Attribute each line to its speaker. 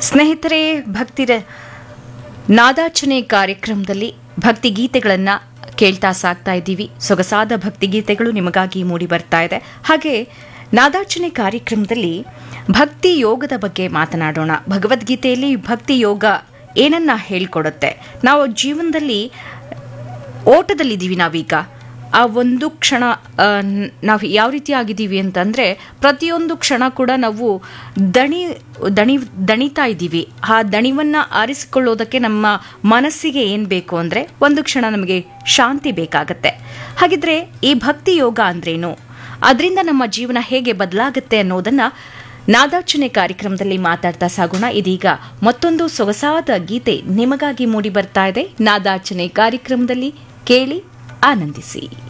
Speaker 1: ಸ್ನೇಹಿತರೆ ಭಕ್ತಿ ನಾದಾರ್ಚನೆ ಕಾರ್ಯಕ್ರಮದಲ್ಲಿ ಭಕ್ತಿ ಗೀತೆಗಳನ್ನು ಕೇಳ್ತಾ ಸಾಕ್ತಾ ಇದ್ದೀವಿ ಸೊಗಸಾದ ಭಕ್ತಿ ಗೀತೆಗಳು ನಿಮಗಾಗಿ ಮೂಡಿ ಬರ್ತಾ ಇದೆ ಹಾಗೆ ನಾದಾರ್ಚನೆ ಕಾರ್ಯಕ್ರಮದಲ್ಲಿ ಭಕ್ತಿ ಯೋಗದ ಬಗ್ಗೆ ಮಾತನಾಡೋಣ ಭಗವದ್ಗೀತೆಯಲ್ಲಿ ಭಕ್ತಿ ಯೋಗ ಏನನ್ನ ಹೇಳ್ಕೊಡುತ್ತೆ ನಾವು ಜೀವನದಲ್ಲಿ ಓಟದಲ್ಲಿದ್ದೀವಿ ನಾವೀಗ ಆ ಒಂದು ಕ್ಷಣ ನಾವು ಯಾವ ರೀತಿ ಆಗಿದ್ದೀವಿ ಅಂತಂದರೆ ಪ್ರತಿಯೊಂದು ಕ್ಷಣ ಕೂಡ ನಾವು ದಣಿ ದಣಿ ದಣಿತಾ ಇದ್ದೀವಿ ಆ ದಣಿವನ್ನು ಆರಿಸಿಕೊಳ್ಳೋದಕ್ಕೆ ನಮ್ಮ ಮನಸ್ಸಿಗೆ ಏನು ಬೇಕು ಅಂದರೆ ಒಂದು ಕ್ಷಣ ನಮಗೆ ಶಾಂತಿ ಬೇಕಾಗತ್ತೆ ಹಾಗಿದ್ರೆ ಈ ಭಕ್ತಿ ಯೋಗ ಅಂದ್ರೇನು ಅದರಿಂದ ನಮ್ಮ ಜೀವನ ಹೇಗೆ ಬದಲಾಗುತ್ತೆ ಅನ್ನೋದನ್ನ ನಾದಾರ್ಚನೆ ಕಾರ್ಯಕ್ರಮದಲ್ಲಿ ಮಾತಾಡ್ತಾ ಸಾಗೋಣ ಇದೀಗ ಮತ್ತೊಂದು ಸೊಗಸಾದ ಗೀತೆ ನಿಮಗಾಗಿ ಮೂಡಿ ಬರ್ತಾ ಇದೆ ನಾದಾರ್ಚನೆ ಕಾರ್ಯಕ್ರಮದಲ್ಲಿ ಕೇಳಿ ಆನಂದಿಸಿ